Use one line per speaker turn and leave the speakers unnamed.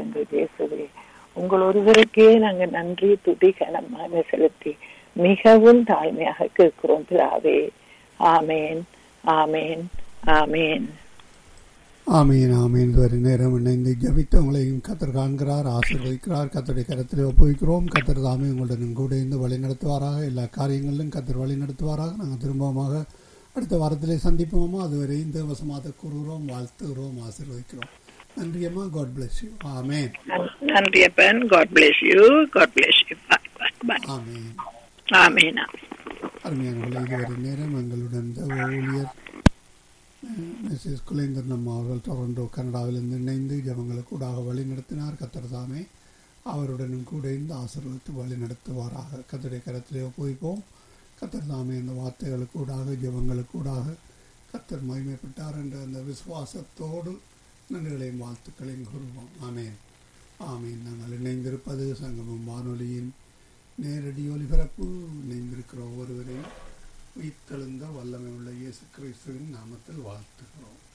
எங்கள் இயேசுவே உங்கள் ஒருவருக்கே நாங்கள் நன்றி துதி கனமாக செலுத்தி மிகவும் தாழ்மையாக கேட்கிறோம் பிதாவே ஆமேன் ஆமேன் ஆமேன்
ஆமீன் ஆமீன் ஒரு நேரம் இணைந்து ஜபித்தவங்களையும் கத்தர் காண்கிறார் ஆசீர்வதிக்கிறார் கத்தருடைய கரத்தில் ஒப்புவிக்கிறோம் கத்தர் தாமே உங்களுடன் கூட இருந்து வழி நடத்துவாராக எல்லா காரியங்களிலும் கத்தர் வழி நடத்துவாராக நாங்கள் திரும்பமாக அடுத்த வாரத்திலே சந்திப்போமா அதுவரை இந்த வசமாக கூறுகிறோம் வாழ்த்துகிறோம் ஆசீர்வதிக்கிறோம் நன்றி அம்மா காட் பிளஸ் யூ ஆமேன்
நன்றி அப்பன் God bless you God bless you bye bye bye
amen
ஆமேனா
அருமையானவர்களே இதுவரை நேரம் எங்களுடன் இந்த ஊழியர் மிஸ்ஸஸ் குலேந்திரன் அவர்கள் டொரண்டோ கனடாவிலிருந்து இணைந்து ஜபங்களுக்கு கூடாக வழி நடத்தினார் கத்தர் தாமே அவருடனும் கூட இருந்து ஆசீர்வதித்து வழி நடத்துவாராக கத்தருடைய கரத்திலே ஒப்புவிப்போம் கத்தர் தாமே அந்த வார்த்தைகளுக்கு கூடாக ஜபங்களுக்கு கூடாக கத்தர் மகிமைப்பட்டார் என்ற அந்த விசுவாசத்தோடு நன்றிகளையும் வாழ்த்துக்களையும் கூறுவோம் ஆமேன் ஆமேன் நாங்கள் இணைந்திருப்பது சங்கமம் வானொலியின் நேரடி ஒலிபரப்பு இணைந்திருக்கிற ஒவ்வொருவரையும் உயிர்த்தெழுந்த வல்லமை உள்ள இயேசு கிறிஸ்துவின் நாமத்தில் வாழ்த்துகிறோம்